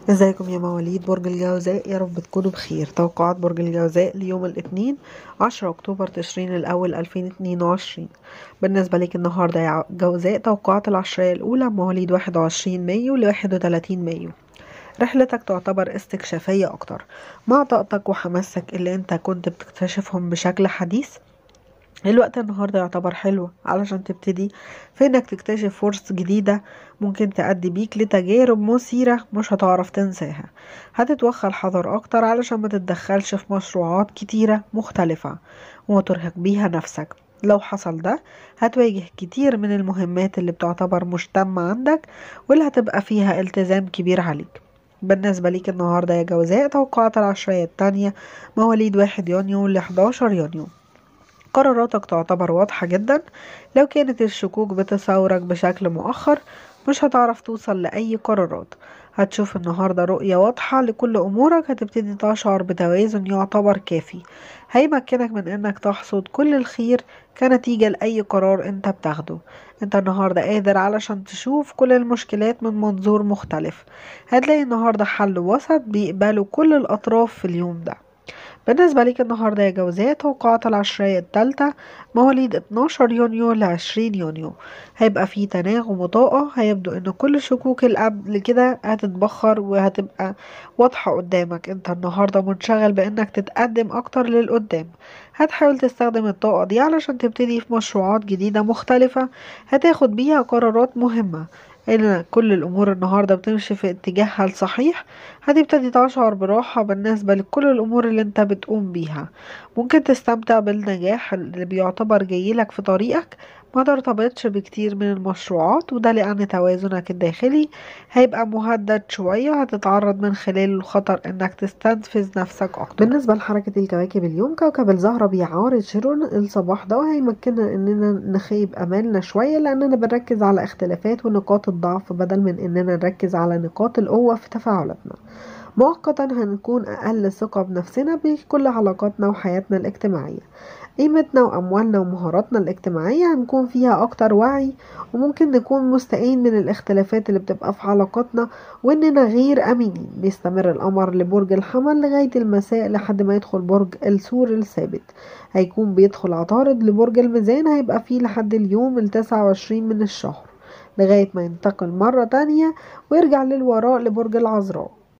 ازيكم يا مواليد برج الجوزاء يا رب تكونوا بخير توقعات برج الجوزاء ليوم الاثنين عشرة اكتوبر تشرين الاول 2022 بالنسبة لك النهاردة يا جوزاء توقعات العشرية الاولى مواليد 21 مايو ل 31 مايو رحلتك تعتبر استكشافية اكتر مع طاقتك وحماسك اللي انت كنت بتكتشفهم بشكل حديث الوقت النهاردة يعتبر حلو علشان تبتدي في انك تكتشف فرص جديدة ممكن تأدي بيك لتجارب مثيرة مش هتعرف تنساها هتتوخى الحذر اكتر علشان ما تتدخلش في مشروعات كتيرة مختلفة وترهق بيها نفسك لو حصل ده هتواجه كتير من المهمات اللي بتعتبر مش تامة عندك واللي هتبقى فيها التزام كبير عليك بالنسبة ليك النهاردة يا جوزاء توقعات العشرية التانية مواليد واحد يونيو ل 11 يونيو قراراتك تعتبر واضحة جدا لو كانت الشكوك بتصورك بشكل مؤخر مش هتعرف توصل لأي قرارات هتشوف النهاردة رؤية واضحة لكل أمورك هتبتدي تشعر بتوازن يعتبر كافي هيمكنك من انك تحصد كل الخير كنتيجة لأي قرار انت بتاخده انت النهاردة قادر علشان تشوف كل المشكلات من منظور مختلف هتلاقي النهاردة حل وسط بيقبله كل الأطراف في اليوم ده بالنسبة ليك النهاردة يا جوزاء توقعات العشرية التالتة مواليد 12 يونيو ل 20 يونيو هيبقى في تناغم وطاقة هيبدو ان كل شكوك اللي قبل كده هتتبخر وهتبقى واضحة قدامك انت النهاردة منشغل بانك تتقدم اكتر للقدام هتحاول تستخدم الطاقة دي علشان تبتدي في مشروعات جديدة مختلفة هتاخد بيها قرارات مهمة ان كل الامور النهارده بتمشي في اتجاهها الصحيح هتبتدي تشعر براحة بالنسبة لكل الامور اللي انت بتقوم بيها ممكن تستمتع بالنجاح اللي بيعتبر جايلك في طريقك ما ترتبطش بكتير من المشروعات وده لأن توازنك الداخلي هيبقى مهدد شوية هتتعرض من خلال الخطر انك تستنفذ نفسك اكتر بالنسبة لحركة الكواكب اليوم كوكب الزهرة بيعارض شيرون الصباح ده وهيمكننا اننا نخيب امالنا شوية لاننا بنركز على اختلافات ونقاط الضعف بدل من اننا نركز على نقاط القوة في تفاعلاتنا مؤقتا هنكون أقل ثقة بنفسنا بكل علاقاتنا وحياتنا الاجتماعية قيمتنا وأموالنا ومهاراتنا الاجتماعية هنكون فيها أكتر وعي وممكن نكون مستائين من الاختلافات اللي بتبقى في علاقاتنا وإننا غير أمينين بيستمر القمر لبرج الحمل لغاية المساء لحد ما يدخل برج السور الثابت هيكون بيدخل عطارد لبرج الميزان هيبقى فيه لحد اليوم التسعة وعشرين من الشهر لغاية ما ينتقل مرة تانية ويرجع للوراء لبرج العذراء